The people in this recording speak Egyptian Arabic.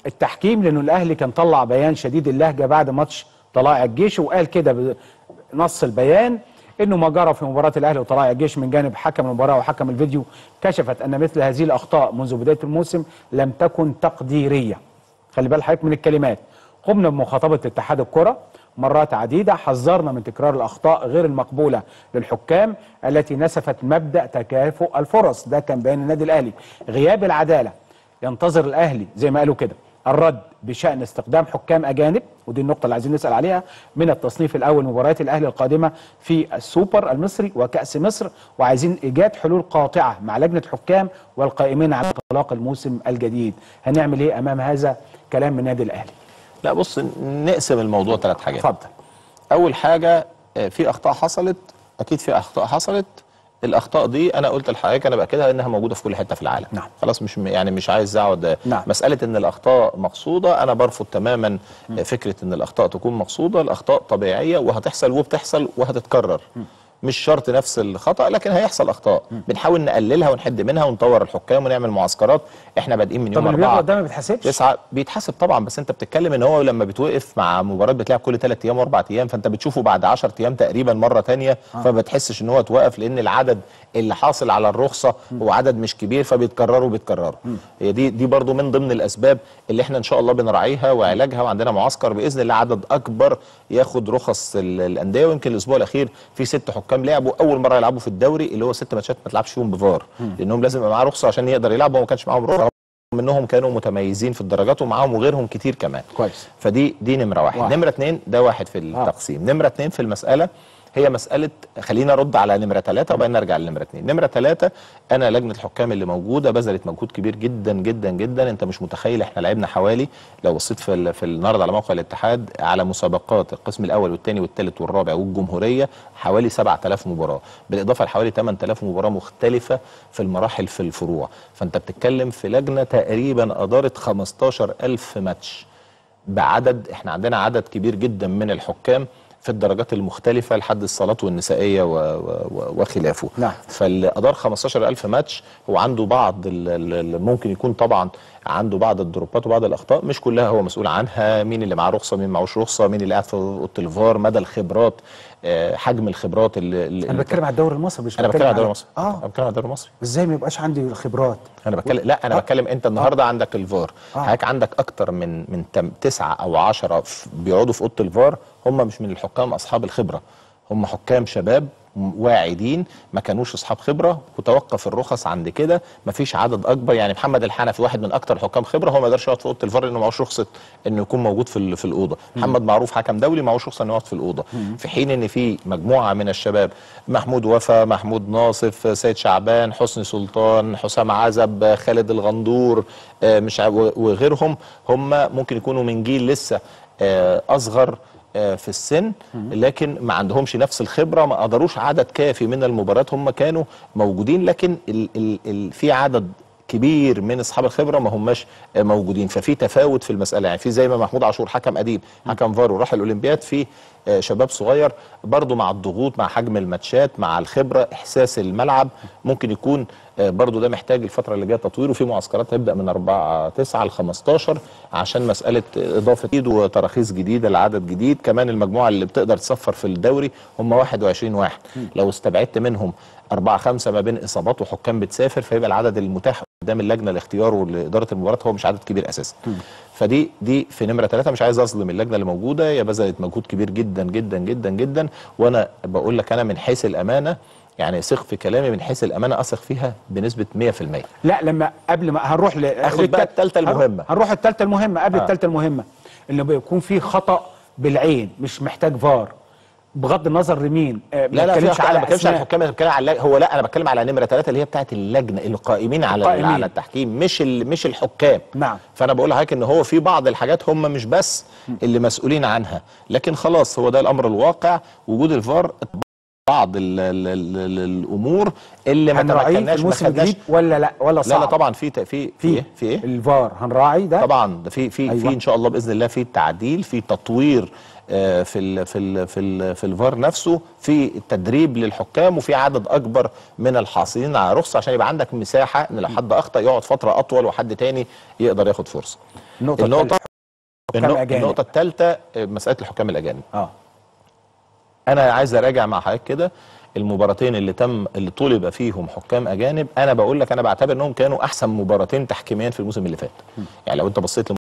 التحكيم لانه الاهلي كان طلع بيان شديد اللهجه بعد ماتش طلائع الجيش وقال كده بنص البيان انه ما جرى في مباراه الاهلي وطلائع الجيش من جانب حكم المباراه وحكم الفيديو كشفت ان مثل هذه الاخطاء منذ بدايه الموسم لم تكن تقديريه خلي بال حضرتك من الكلمات قمنا بمخاطبه اتحاد الكره مرات عديده حذرنا من تكرار الاخطاء غير المقبوله للحكام التي نسفت مبدا تكافؤ الفرص ده كان بيان النادي الاهلي غياب العداله ينتظر الاهلي زي ما قالوا كده الرد بشان استخدام حكام اجانب ودي النقطه اللي عايزين نسال عليها من التصنيف الاول مباريات الاهلي القادمه في السوبر المصري وكاس مصر وعايزين ايجاد حلول قاطعه مع لجنه حكام والقائمين على انطلاق الموسم الجديد هنعمل ايه امام هذا كلام من النادي الاهلي لا بص نقسم الموضوع ثلاث حاجات اتفضل اول حاجه آه، في اخطاء حصلت اكيد في اخطاء حصلت الاخطاء دي انا قلت لحضرتك انا باكدها انها موجوده في كل حته في العالم نعم. خلاص مش م- يعني مش عايز اقعد نعم. مساله ان الاخطاء مقصوده انا برفض تماما فكره ان الاخطاء تكون مقصوده الاخطاء طبيعيه وهتحصل وبتحصل وهتتكرر مش شرط نفس الخطا لكن هيحصل اخطاء بنحاول نقللها ونحد منها ونطور الحكام ونعمل معسكرات احنا بادئين من طب يوم اللي أربعة بيغلط ده ما بيتحسبش تسعة بيتحسب طبعا بس انت بتتكلم ان هو لما بتوقف مع مباراه بتلعب كل ثلاث ايام واربع ايام فانت بتشوفه بعد 10 ايام تقريبا مره تانية فما بتحسش ان هو اتوقف لان العدد اللي حاصل على الرخصه هو عدد مش كبير فبيتكرروا بيتكرروا هي دي دي برضو من ضمن الاسباب اللي احنا ان شاء الله بنراعيها وعلاجها وعندنا معسكر باذن الله عدد اكبر ياخد رخص ال- الانديه ويمكن الاسبوع الاخير في ست حكام لعبوا اول مره يلعبوا في الدوري اللي هو ست ماتشات ما تلعبش فيهم بفار لانهم لازم يبقى معاه رخصه عشان يقدر يلعب وما كانش معاهم رخصه منهم كانوا متميزين في الدرجات ومعاهم وغيرهم كتير كمان كويس فدي دي نمره واحد, واحد. واحد. نمره اتنين ده واحد في التقسيم نمره اتنين في المساله هي مساله خلينا ارد على نمره ثلاثه وبعدين نرجع لنمره اتنين نمره ثلاثه انا لجنه الحكام اللي موجوده بذلت مجهود كبير جدا جدا جدا انت مش متخيل احنا لعبنا حوالي لو بصيت في ال- في النهارده على موقع الاتحاد على مسابقات القسم الاول والثاني والثالث والرابع والجمهوريه حوالي 7000 مباراه بالاضافه لحوالي 8000 مباراه مختلفه في المراحل في الفروع فانت بتتكلم في لجنه تقريبا ادارت 15000 ماتش بعدد احنا عندنا عدد كبير جدا من الحكام في الدرجات المختلفة لحد الصلاة والنسائية و و و وخلافه نعم. فاللي أدار 15000 ماتش هو عنده بعض ال- ال- ال- ممكن يكون طبعا عنده بعض الدروبات وبعض الأخطاء مش كلها هو مسؤول عنها مين اللي معاه رخصة مين معهوش رخصة مين اللي قاعد في أوضة الفار مدى الخبرات آه، حجم الخبرات اللي, اللي انا بتكلم على الدوري المصري مش أنا بتكلم على الدوري على- المصري اه أنا بتكلم على الدوري المصري ازاي ما يبقاش عندي خبرات انا بتكلم لا انا آه. بتكلم انت النهارده آه. عندك الفار آه. آه. حضرتك عندك اكتر من من تم تسعة او عشرة ف- بيقعدوا في اوضه الفار هم مش من الحكام اصحاب الخبره هم حكام شباب م- واعدين ما كانوش اصحاب خبره وتوقف الرخص عند كده ما فيش عدد اكبر يعني محمد الحنفي واحد من اكتر الحكام خبره هو ما يقدرش يقعد في اوضه الفار لانه معهوش رخصه انه يكون موجود في ال- في الاوضه محمد معروف حكم دولي معهوش رخصه انه يقعد في الاوضه في حين ان في مجموعه من الشباب محمود وفا محمود ناصف سيد شعبان حسني سلطان حسام عزب خالد الغندور آه، مش ع- و- وغيرهم هم ممكن يكونوا من جيل لسه آه، اصغر آه، في السن لكن ما عندهمش نفس الخبره ما قدروش عدد كافي من المباريات هم كانوا موجودين لكن ال ال ال في عدد كبير من اصحاب الخبره ما هماش آه، موجودين ففي تفاوت في المساله يعني في زي ما محمود عاشور حكم قديم حكم فار وراح الاولمبياد في آه، شباب صغير برضو مع الضغوط مع حجم الماتشات مع الخبره احساس الملعب ممكن يكون آه، برضو ده محتاج الفتره اللي جايه تطوير وفي معسكرات تبدا من 4 9 ل 15 عشان مساله اضافه ايد وتراخيص جديده لعدد جديد كمان المجموعه اللي بتقدر تصفر في الدوري هم 21 واحد لو استبعدت منهم أربعة خمسة ما بين إصابات وحكام بتسافر فيبقى العدد المتاح قدام اللجنة لاختيار ولإدارة المباراة هو مش عدد كبير أساسا فدي دي في نمرة ثلاثة مش عايز أظلم اللجنة اللي موجودة هي بذلت مجهود كبير جدا جدا جدا جدا وأنا بقول لك أنا من حيث الأمانة يعني ثق في كلامي من حيث الأمانة أثق فيها بنسبة 100% لا لما قبل ما هنروح ل آخد بقى للتالت- التالتة المهمة. هنروح- هنروح الثالثه المهمه قبل آه. الثالثه المهمه انه بيكون في خطا بالعين مش محتاج فار بغض النظر لمين آه، ما لا لا في نتكلمش أخطاء، انا ما بتكلمش على أسماء. الحكام انا بتكلم على هو لا انا بتكلم على نمره ثلاثه اللي هي بتاعت اللجنه القائمين على القائمين. على التحكيم مش ال- مش الحكام نعم. فانا بقول لحضرتك ان هو في بعض الحاجات هم مش بس اللي مسؤولين عنها لكن خلاص هو ده الامر الواقع وجود الفار بعض ال ال ال ال الامور اللي ما هنراعيه في تمكناش ما الموسم خدناش الجديد ولا لا ولا لا صعب لا طبعا في ت- في في في ايه في ايه الفار هنراعي ده طبعا ده في في أيوة. في ان شاء الله باذن الله في تعديل في تطوير آه، في ال في ال في ال في الفار نفسه في التدريب للحكام وفي عدد اكبر من الحاصلين على رخصه عشان يبقى عندك مساحه ان لو حد اخطا يقعد فتره اطول وحد تاني يقدر ياخد فرصه النقطة النقطه الثالثة، حكام النقطه, أجانب. النقطة الثالثه مساله الحكام الاجانب اه انا عايز اراجع مع حضرتك كده المباراتين اللي تم اللي طلب فيهم حكام اجانب انا بقول لك انا بعتبر انهم كانوا احسن مباراتين تحكيميا في الموسم اللي فات يعني لو انت بصيت